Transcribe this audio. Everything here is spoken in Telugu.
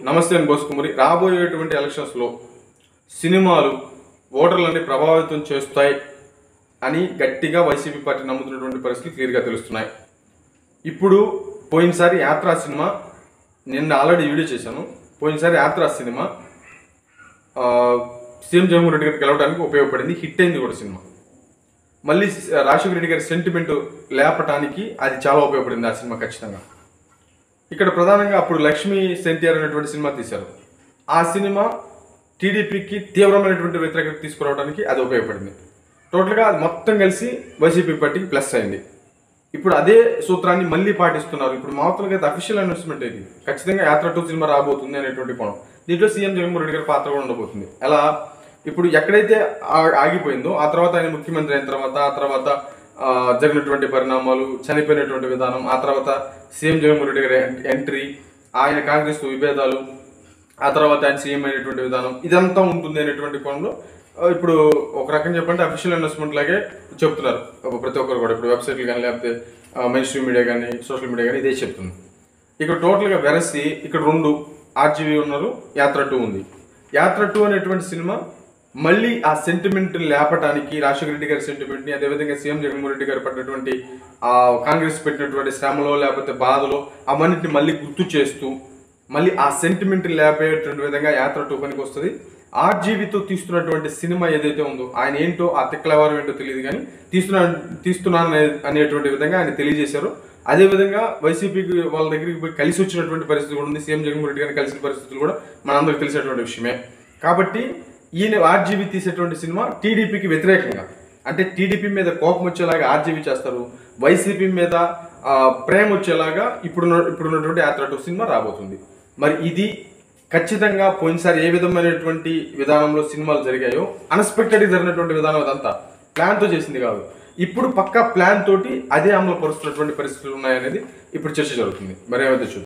నమస్తే అని బోసుకుమరి రాబోయేటువంటి ఎలక్షన్స్లో సినిమాలు ఓటర్లని ప్రభావితం చేస్తాయి అని గట్టిగా వైసీపీ పార్టీ నమ్ముతున్నటువంటి పరిస్థితులు క్లియర్గా తెలుస్తున్నాయి ఇప్పుడు పోయినసారి యాత్రా సినిమా నిన్న ఆల్రెడీ వీడియో చేశాను పోయినసారి యాత్రా సినిమా ఆ, సీఎం జగన్మోహన్ రెడ్డి గారికి గెలవడానికి ఉపయోగపడింది హిట్ అయింది కూడా సినిమా మళ్ళీ రాజశేఖర రెడ్డి గారి సెంటిమెంట్ లేపటానికి అది చాలా ఉపయోగపడింది ఆ సినిమా ఖచ్చితంగా ఇక్కడ ప్రధానంగా అప్పుడు లక్ష్మీ సెంటిఆర్ అనేటువంటి సినిమా తీశారు ఆ సినిమా టీడీపీకి తీవ్రమైనటువంటి వ్యతిరేకత తీసుకురావడానికి అది ఉపయోగపడింది టోటల్గా అది మొత్తం కలిసి వైసీపీ పార్టీకి ప్లస్ అయింది ఇప్పుడు అదే సూత్రాన్ని మళ్ళీ పాటిస్తున్నారు ఇప్పుడు మామూలుగా అయితే అఫీషియల్ అనౌన్స్మెంట్ ఇది ఖచ్చితంగా యాత్ర టూ సినిమా రాబోతుంది అనేటువంటి కోణం దీంట్లో సీఎం జగన్మోహన్ రెడ్డి గారి పాత్ర కూడా ఉండబోతుంది ఎలా ఇప్పుడు ఎక్కడైతే ఆ- ఆగిపోయిందో ఆ తర్వాత ఆయన ముఖ్యమంత్రి అయిన తర్వాత ఆ తర్వాత ఆ, జరిగినటువంటి పరిణామాలు చనిపోయినటువంటి విధానం ఆ తర్వాత సీఎం జగన్మోహన్ రెడ్డి గారి ఎం- ఎంట్రీ ఆయన కాంగ్రెస్ విభేదాలు ఆ తర్వాత ఆయన సీఎం అయినటువంటి విధానం ఇదంతా ఉంటుంది అనేటువంటి కోణంలో ఆ, ఇప్పుడు ఒక రకంగా చెప్పంటే అఫీషియల్ అనౌన్స్మెంట్ లాగే చెప్తున్నారు ఒక ప్రతి ఒక్కరు కూడా ఇప్పుడు వెబ్సైట్లు కానీ లేకపోతే మెయిన్ స్ట్రీమ్ మీడియా కానీ సోషల్ మీడియా కానీ ఇదే చెప్తుంది ఇక్కడ టోటల్గా వెరసి ఇక్కడ రెండు ఆర్జీవీ ఉన్నారు యాత్ర టూ ఉంది యాత్ర టూ అనేటువంటి సినిమా మళ్ళీ ఆ సెంటిమెంట్ లేపటానికి రాజశేఖర రెడ్డి గారి సెంటిమెంట్ని అదేవిధంగా సీఎం జగన్మోహన్ రెడ్డి గారు పడినటువంటి ఆ కాంగ్రెస్ పెట్టినటువంటి శ్రమలో లేకపోతే బాధలో అవన్నిటిని మళ్ళీ గుర్తు చేస్తూ మళ్ళీ ఆ సెంటిమెంట్ లేపేటువంటి విధంగా యాత్ర టూ పనికి వస్తుంది ఆర్జీవితో తీస్తున్నటువంటి సినిమా ఏదైతే ఉందో ఆయన ఏంటో ఆ తిక్కలవారం ఏంటో తెలియదు కానీ తీస్తున్నా తీస్తున్నాను అనే- అనేటువంటి విధంగా ఆయన తెలియజేశారు అదే విధంగా వైసీపీకి వాళ్ళ దగ్గరికి పోయి కలిసి వచ్చినటువంటి పరిస్థితి కూడా ఉంది సీఎం జగన్మోహన్ రెడ్డి గారిని కలిసిన పరిస్థితులు కూడా మనందరికి తెలిసినటువంటి విషయమే కాబట్టి ఈయన ఆర్జీవీ తీసేటువంటి సినిమా టీడీపీకి వ్యతిరేకంగా అంటే టీడీపీ మీద కోపం వచ్చేలాగా ఆర్జీవీ చేస్తారు వైసీపీ మీద ఆ, ప్రేమ వచ్చేలాగా ఇప్పుడున్న ఇప్పుడున్నటువంటి యాత్ర టూ సినిమా రాబోతుంది మరి ఇది ఖచ్చితంగా పోయినసారి ఏ విధమైనటువంటి విధానంలో సినిమాలు జరిగాయో అన్ఎక్స్పెక్టెడ్గా జరిగినటువంటి విధానం అదంతా ప్లాన్తో చేసింది కాదు ఇప్పుడు పక్కా ప్లాన్ తోటి అదే అమలు పరుస్తున్నటువంటి పరిస్థితులు ఉన్నాయనేది ఇప్పుడు చర్చ జరుగుతుంది మరి ఏమైతే చూద్దాం